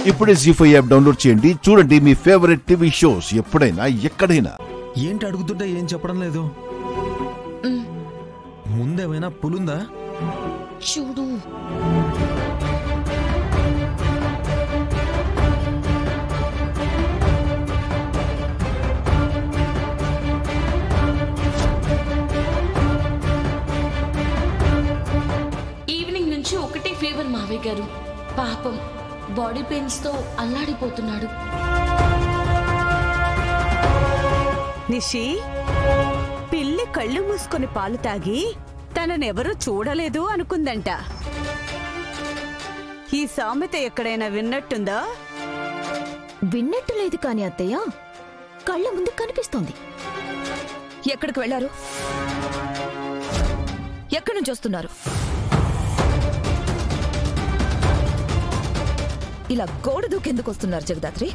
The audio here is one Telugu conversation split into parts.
ఇప్పుడే జీ ఫైవ్ యాప్ డౌన్లోడ్ చేయండి చూడండి మీ ఫేవరెట్ టీవీ షోస్ ఎప్పుడైనా ఎక్కడైనా ఏంటి అడుగుతుంటే ఏం చెప్పడం లేదు ముందేమైనా పులుందా చూడు ఈవినింగ్ నుంచి ఒకటే ఫీవర్ మావయ్య గారు పాపం బాడీ పెయిన్స్ తో అల్లాడిపోతున్నాడు నిషి పిల్లి కళ్ళు మూసుకొని పాలు తాగి తననెవరూ చూడలేదు అనుకుందంట ఈ సామెత ఎక్కడైనా విన్నట్టుందా విన్నట్టు లేదు కాని అత్తయ్య కళ్ళ ముందు కనిపిస్తోంది ఎక్కడికి వెళ్లారు ఎక్కడి నుంచి వస్తున్నారు ఇలా గోడ దూకెందుకు వస్తున్నారు జగదాత్రి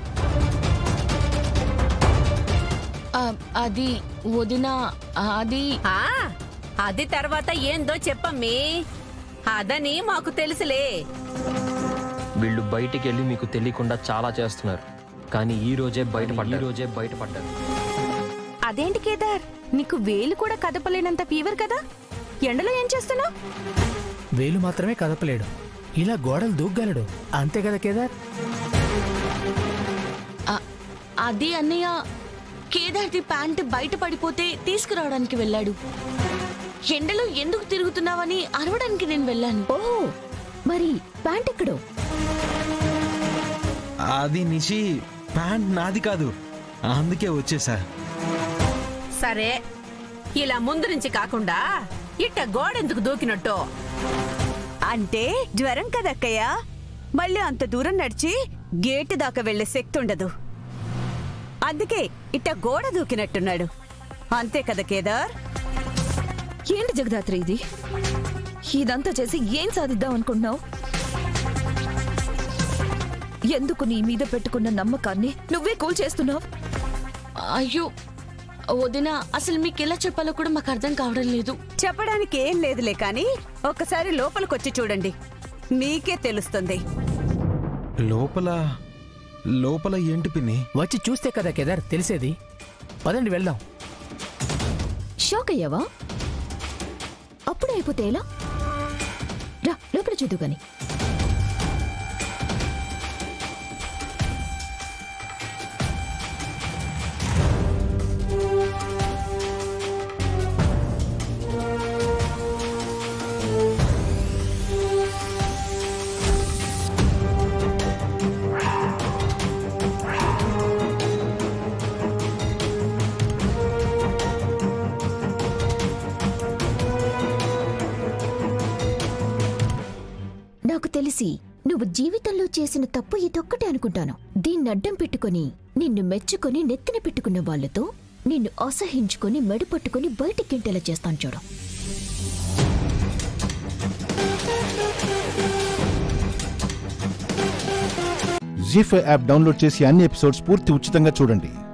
ఆ, అది వదిన అది ఆ అది తర్వాత ఏందో చెప్పమ్మీ అదని మాకు తెలుసులే వీళ్ళు బయటికి వెళ్ళి మీకు తెలియకుండా చాలా చేస్తున్నారు కానీ ఈ రోజే బయటపడ్డారు ఈ రోజే బయటపడ్డారు అదేంటి కేదార్ నీకు వేలు కూడా కదపలేనంత ఫీవర్ కదా ఎండలో ఏం చేస్తున్నావు వేలు మాత్రమే కదపలేడు ఇలా గోడలు దూగ్గలడు అంతే కదా కేదార్ ఆ, అది అన్నయ్య కేదార్ది ప్యాంట్ బయట పడిపోతే తీసుకురావడానికి వెళ్ళాడు ఎండలో ఎందుకు తిరుగుతున్నావని అరవడానికి నేను వెళ్ళాను ఓ మరి ప్యాంట్ ఎక్కడో అది నిషి ప్యాంట్ నాది కాదు అందుకే వచ్చేసా సరే ఇలా ముందు నుంచి కాకుండా ఇట్ట గోడెందుకు దూకినట్టు అంటే జ్వరం కదక్కయ్య మళ్ళీ అంత దూరం నడిచి గేటు దాకా వెళ్లే శక్తి ఉండదు అందుకే ఇట్ట గోడ దూకినట్టున్నాడు అంతే కదా కేదార్ ఏంటి జగదాత్రి ఇది ఇదంతా చేసి ఏం సాధిద్దాం అనుకుంటున్నావు ఎందుకు నీ మీద పెట్టుకున్న నమ్మకాన్ని నువ్వే కూల్ చేస్తున్నావు అయ్యో వదిన అసలు మీకు ఎలా చెప్పాలో కూడా మాకు అర్థం కావడం లేదు చెప్పడానికి ఏం లేదులే కాని ఒక్కసారి లోపలికొచ్చి చూడండి మీకే తెలుస్తుంది లోపల లోపల ఏంటి పిన్ని వచ్చి చూస్తే కదా కేదార్ తెలిసేది పదండి వెళ్దాం షాక్ అయ్యావా అప్పుడే అయిపోతే ఎలా రా లోపల చూద్దు గాని నాకు తెలిసి నువ్వు జీవితంలో చేసిన తప్పు ఇదొక్కటే అనుకుంటాను దీన్ని అడ్డం పెట్టుకొని నిన్ను మెచ్చుకొని నెత్తిన పెట్టుకున్న వాళ్ళతో నిన్ను అసహించుకొని మెడ పట్టుకొని బయటికింటేలా చేస్తాను చూడు జీ ఫైవ్ యాప్ డౌన్లోడ్ చేసి అన్ని ఎపిసోడ్స్ పూర్తి ఉచితంగా చూడండి